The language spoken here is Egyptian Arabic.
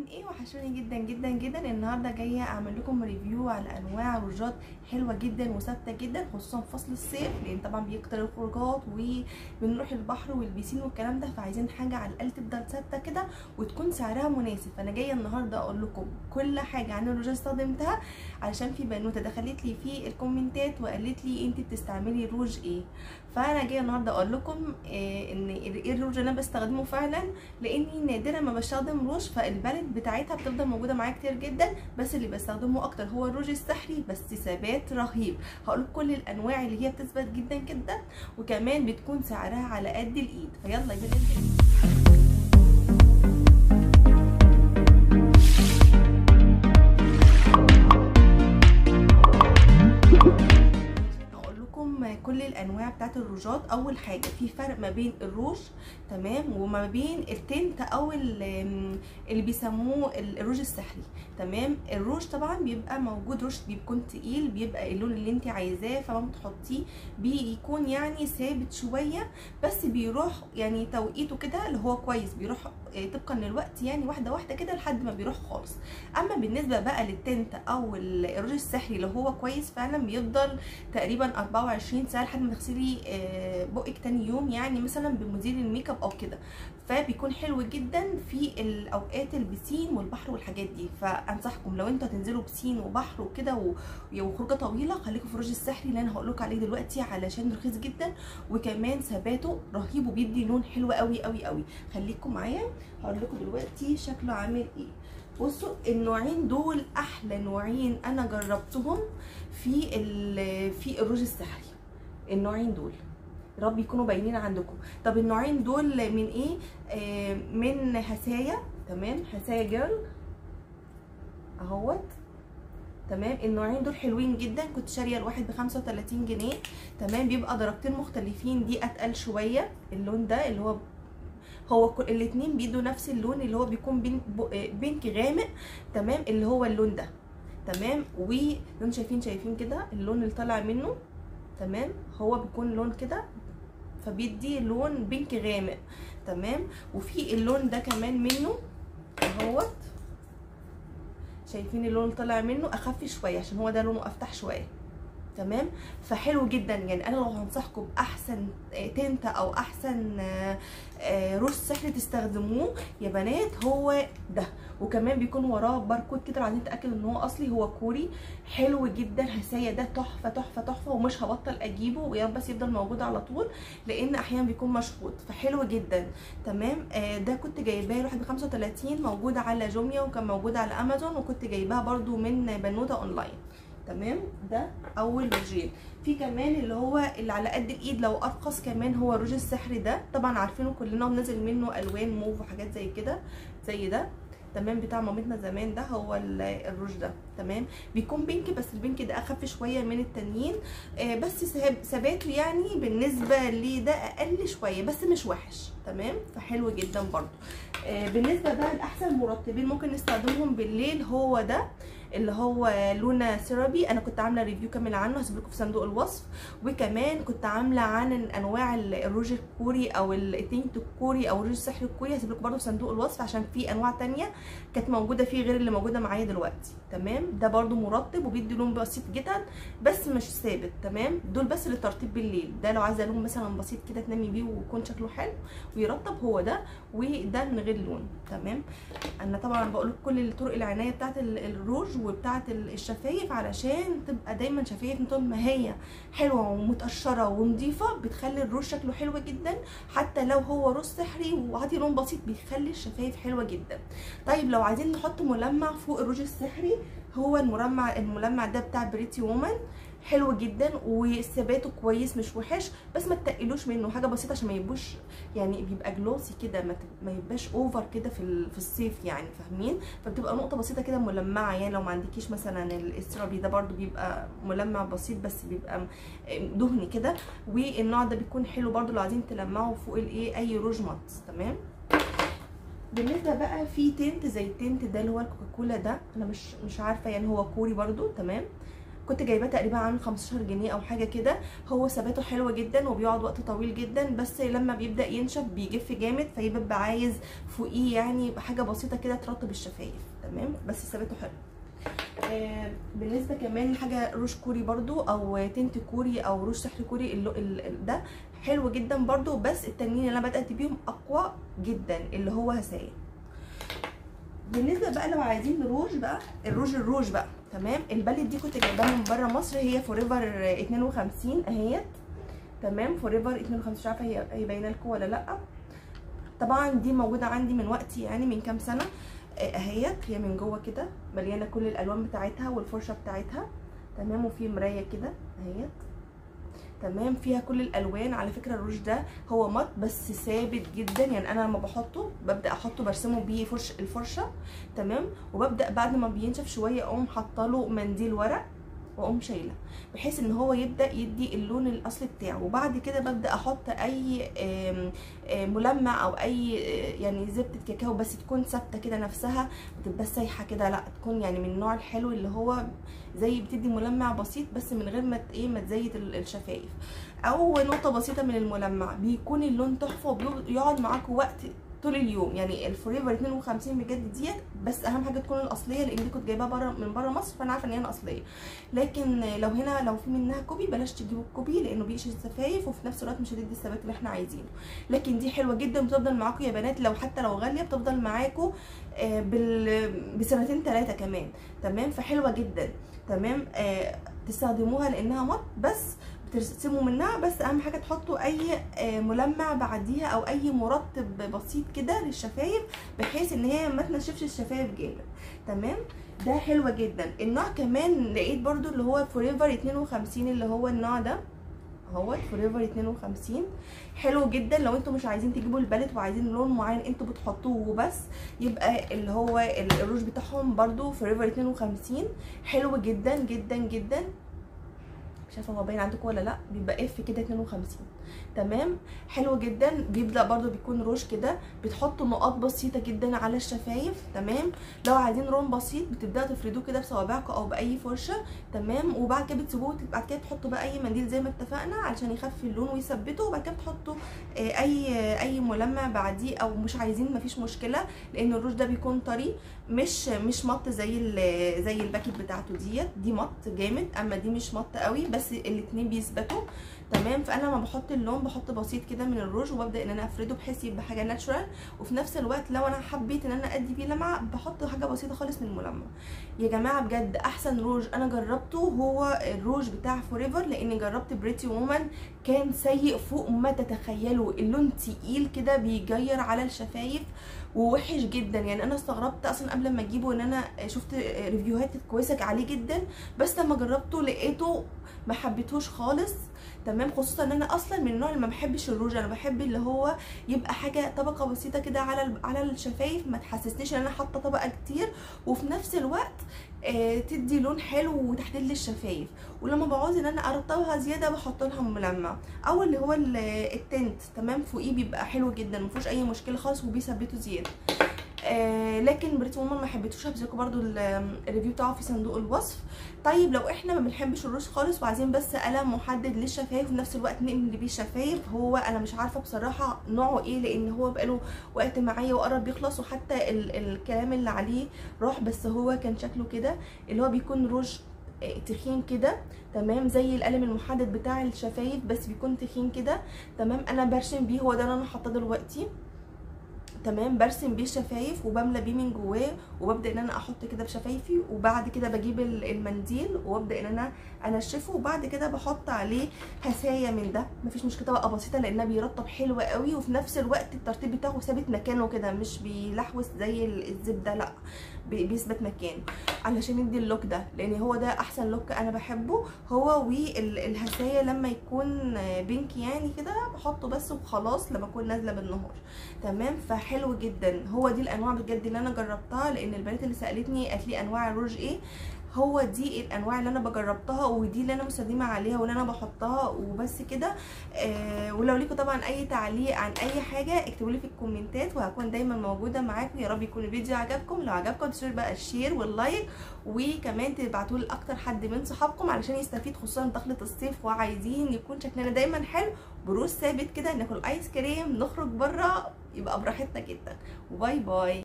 ايه وحشوني جدا جدا جدا النهارده جايه اعمل لكم ريفيو على انواع روجات حلوه جدا وثابته جدا خصوصا في فصل الصيف لان طبعا بيكتر الخروجات وبنروح البحر والبيسين والكلام ده فعايزين حاجه على الاقل تفضل ثابته كده وتكون سعرها مناسب فانا جايه النهارده اقول لكم كل حاجه عن الروجات استخدمتها علشان في بنوته دخلت لي في الكومنتات وقالت لي انت بتستعملي روج ايه فانا جايه النهارده اقول لكم إيه ان ايه الروج اللي انا بستخدمه فعلا لاني نادرا ما بستخدم روج فالبالت بتاعتها بتفضل موجوده معايا كتير جدا بس اللي بستخدمه اكتر هو الروج السحري بس ثبات رهيب هقول كل الانواع اللي هي بتثبت جدا جدا وكمان بتكون سعرها على قد الايد فيلا بنبدا كل الانواع بتاعت الروجات اول حاجه في فرق ما بين الروج تمام وما بين التنت او اللي بيسموه الروج السحري تمام الروج طبعا بيبقى موجود روج بيكون تقيل بيبقى اللون اللي انت عايزاه فما بتحطيه بيكون يعني ثابت شويه بس بيروح يعني توقيته كده اللي هو كويس بيروح طبقا للوقت يعني واحده واحده كده لحد ما بيروح خالص اما بالنسبه بقى للتنت او الروج السحري لو هو كويس فعلا بيفضل تقريبا 24 ساعه لحد ما تغسلي بقك تاني يوم يعني مثلا بمزيل الميك اب او كده فبيكون حلو جدا في الاوقات البسين والبحر والحاجات دي فانصحكم لو انتوا هتنزلوا بسين وبحر وكده وخروجه طويله خليكم في الروج السحري اللي انا هقول لكم عليه دلوقتي علشان رخيص جدا وكمان ثباته رهيب وبيدي لون حلو قوي قوي قوي خليكم معايا هقول لكم دلوقتي شكله عامل ايه بصوا النوعين دول احلى نوعين انا جربتهم في في الروج السحري النوعين دول رب يكونوا باينين عندكم طب النوعين دول من ايه آه من هسايا تمام هسايا جيرل اهوت تمام النوعين دول حلوين جدا كنت شاريه الواحد ب 35 جنيه تمام بيبقى درجتين مختلفين دي اتقل شويه اللون ده اللي هو هو الاثنين بيدوا نفس اللون اللي هو بيكون بينك, بينك غامق تمام اللي هو اللون ده تمام ولون شايفين شايفين كده اللون اللي طالع منه تمام هو بيكون لون كده فبيدي لون بينك غامق تمام وفي اللون ده كمان منه اهوت شايفين اللون اللي طالع منه اخف شويه عشان هو ده لونه افتح شويه تمام فحلو جدا يعني انا لو هنصحكم باحسن تنت او احسن روج سحري تستخدموه يا بنات هو ده وكمان بيكون وراه باركود كده لو عايزين تاكد ان هو اصلي هو كوري حلو جدا هسايا ده تحفه تحفه تحفه ومش هبطل اجيبه ويا بس يفضل موجود على طول لان احيانا بيكون مشفوط فحلو جدا تمام آه ده كنت جايباه لواحد ب 35 موجود على جوميا وكان موجود على امازون وكنت جايباها برده من بنوته اونلاين تمام ده اول روجين في كمان اللي هو اللي على قد الايد لو ارخص كمان هو الروج السحري ده طبعا عارفينه كلنا ونزل منه الوان موف وحاجات زي كده زي ده تمام بتاع مامتنا زمان ده هو الروج ده تمام بيكون بينك بس البينك ده اخف شويه من التانيين آه بس ثباته يعني بالنسبه لده اقل شويه بس مش وحش تمام فحلو جدا برضو آه بالنسبه بقى لاحسن مرطبين ممكن نستخدمهم بالليل هو ده اللي هو لونا سيرابي انا كنت عامله ريفيو كامل عنه هسيب لكم في صندوق الوصف وكمان كنت عامله عن انواع الروج الكوري او التينت الكوري او الروج السحري الكوري هسيب لكم برده في صندوق الوصف عشان في انواع تانية كانت موجوده فيه غير اللي موجوده معايا دلوقتي تمام ده برده مرطب وبيدي لون بسيط جدا بس مش ثابت تمام دول بس للترطيب بالليل ده لو عايزه لون مثلا بسيط كده تنامي بيه ويكون شكله حلو ويرطب هو ده وده من غير لون تمام انا طبعا بقول كل طرق العنايه بتاعت الروج وبتاعه الشفايف علشان تبقى دايما شفايف طول ما هي حلوه ومتقشره ونظيفه بتخلي الروج شكله حلو جدا حتى لو هو روج سحري وعطي لون بسيط بيخلي الشفايف حلوه جدا طيب لو عايزين نحط ملمع فوق الروج السحري هو الملمع الملمع ده بتاع بريتي وومن حلو جدا وثباته كويس مش وحش بس ما تقلوش منه حاجه بسيطه عشان ما يبقوش يعني بيبقى جلوسي كده ما يبقاش اوفر كده في في الصيف يعني فاهمين فبتبقى نقطه بسيطه كده ملمعه يعني لو ما عندكيش مثلا الاسترابي ده برده بيبقى ملمع بسيط بس بيبقى دهني كده والنوع ده بيكون حلو برده لو عايزين تلمعوا فوق الايه اي روج مات تمام بالنسبه بقى في تنت زي التنت ده اللي هو الكوكاكولا ده انا مش مش عارفه يعني هو كوري برده تمام كنت جايباه تقريبا عن 15 جنيه او حاجه كده هو ثباته حلوه جدا وبيقعد وقت طويل جدا بس لما بيبدا ينشف بيجف جامد فيبقى عايز فوقيه يعني حاجه بسيطه كده ترطب الشفايف تمام بس ثباته حلو آه بالنسبه كمان لحاجه روج كوري برضو او تنت كوري او روج سحر كوري اللو ال ال ده حلو جدا برضو بس التانيين اللي انا بدات بيهم اقوى جدا اللي هو هسايا بالنسبه بقى لو عايزين روج بقى الروج الروج بقى تمام البالت دي كنت جايباها من بره مصر هي فوريفر 52 اهيت تمام فوريفر 52 مش عارفه هي هي باينه لكم ولا لا طبعا دي موجوده عندي من وقت يعني من كام سنه اهيت هي من جوه كده مليانه كل الالوان بتاعتها والفرشه بتاعتها تمام وفي مرايه كده اهيت تمام فيها كل الالوان على فكره الروج ده هو مط بس ثابت جدا يعني انا لما بحطه ببدا احطه برسمه بيه فرش الفرشه تمام وببدا بعد ما بينشف شويه اقوم حاطه له منديل ورق واقوم شايله بحيث ان هو يبدا يدي اللون الاصلي بتاعه وبعد كده ببدا احط اي آم آم ملمع او اي يعني زبده كاكاو بس تكون ثابته كده نفسها ما تبقاش سايحه كده لا تكون يعني من النوع الحلو اللي هو زي بتدي ملمع بسيط بس من غير ما ايه ما تزيت الشفايف او نقطه بسيطه من الملمع بيكون اللون تحفه وبيقعد معاكم وقت طول اليوم يعني الفوريفر 52 بجد ديت بس اهم حاجه تكون الاصليه لان دي كنت جايباها بره من بره مصر فانا عارفه ان هي اصليه لكن لو هنا لو في منها كوبي بلاش تجيبوا الكوبي لانه بيقشر الشفايف وفي نفس الوقت مش هتدي الثبات اللي احنا عايزينه لكن دي حلوه جدا بتفضل معاكم يا بنات لو حتى لو غاليه بتفضل معاكم بال... بسنتين ثلاثه كمان تمام فحلوه جدا تمام آه تستخدموها لانها مط بس بترسموا منها بس اهم حاجه تحطوا اي ملمع بعديها او اي مرطب بسيط كده للشفايف بحيث ان هي ما تنشفش الشفايف جامد تمام ده حلوه جدا النوع كمان لقيت برضو اللي هو فوريفر 52 اللي هو النوع ده اهوت فوريفر 52 حلو جدا لو انتوا مش عايزين تجيبوا البالت وعايزين لون معين انتوا بتحطوه وبس يبقى اللي هو الروج بتاعهم برضو فوريفر 52 حلو جدا جدا جدا مش عارفه هو باين عندكم ولا لا بيبقى اف كده 52 تمام حلو جدا بيبدا برده بيكون روج كده بتحطوا نقاط بسيطه جدا على الشفايف تمام لو عايزين لون بسيط بتبداوا تفردوه كده بصوابعكم او باي فرشه تمام وبعد كده بتسيبوه بعد كده تحطوا بقى اي منديل زي ما اتفقنا علشان يخفي اللون ويثبته وبعد كده تحطوا اي اي ملمع بعديه او مش عايزين مفيش مشكله لان الروج ده بيكون طري مش مش مط زي زي الباكيت بتاعته ديت دي مط جامد اما دي مش مط قوي بس الاتنين بيثبتوا تمام فانا لما بحط اللون بحط بسيط كده من الروج وببدا ان انا افرده بحيث يبقى حاجه ناتشورال وفي نفس الوقت لو انا حبيت ان انا ادي بيه لمعه بحط حاجه بسيطه خالص من الملمع يا جماعه بجد احسن روج انا جربته هو الروج بتاع فوريفر لاني جربت بريتي وومن كان سيء فوق ما تتخيلوا اللون تقيل كده بيجير على الشفايف ووحش جدا يعني انا استغربت اصلا قبل ما اجيبه ان انا شفت ريفيوهات كويسه عليه جدا بس لما جربته لقيته ما حبيتهوش خالص تمام خصوصا ان انا اصلا من النوع اللي ما بحبش الروج انا بحب اللي هو يبقى حاجه طبقه بسيطه كده على على الشفايف ما تحسسنيش ان انا حاطه طبقه كتير وفي نفس الوقت آه تدي لون حلو وتحديد للشفايف ولما بعوز ان انا ارطبها زياده بحط لها ملمع او اللي هو التنت تمام فوقيه بيبقى حلو جدا ما فيهوش اي مشكله خالص وبيثبته زياده آه لكن بريت وومن ما حبيتوش هبذلكوا برده الريفيو بتاعه في صندوق الوصف طيب لو احنا ما بنحبش الروج خالص وعايزين بس قلم محدد للشفايف وفي نفس الوقت نقلب بيه الشفايف هو انا مش عارفه بصراحه نوعه ايه لان هو بقاله وقت معايا وقرب يخلص وحتى ال الكلام اللي عليه راح بس هو كان شكله كده اللي هو بيكون روج تخين كده تمام زي القلم المحدد بتاع الشفايف بس بيكون تخين كده تمام انا برسم بيه هو ده اللي انا حاطاه دلوقتي تمام برسم بيه الشفايف وبملى بيه من جواه وببدا ان انا احط كده في شفايفي وبعد كده بجيب المنديل وابدا ان انا انشفه وبعد كده بحط عليه هسايا من ده مفيش مشكله طبقه بسيطه لانها بيرطب حلو قوي وفي نفس الوقت الترطيب بتاعه ثابت مكانه كده مش بيلحوس زي الزبده لا بيثبت مكانه علشان يدي اللوك ده لان هو ده احسن لوك انا بحبه هو والهسايا لما يكون بينك يعني كده بحطه بس وخلاص لما اكون نازله بالنهار تمام فحلو جدا هو دي الانواع بجد اللي انا جربتها لان البنات اللي سالتني قالت لي انواع الروج ايه هو دي الانواع اللي انا بجربتها ودي اللي انا مستخدمه عليها واللي انا بحطها وبس كده آه ولو ليكم طبعا اي تعليق عن اي حاجه اكتبوا لي في الكومنتات وهكون دايما موجوده معاكم يا رب يكون الفيديو عجبكم لو عجبكم تشير بقى الشير واللايك وكمان تبعتوا لاكتر حد من صحابكم علشان يستفيد خصوصا دخلة الصيف وعايزين يكون شكلنا دايما حلو بروز ثابت كده ناكل ايس كريم نخرج بره يبقى براحتنا جدا وباي باي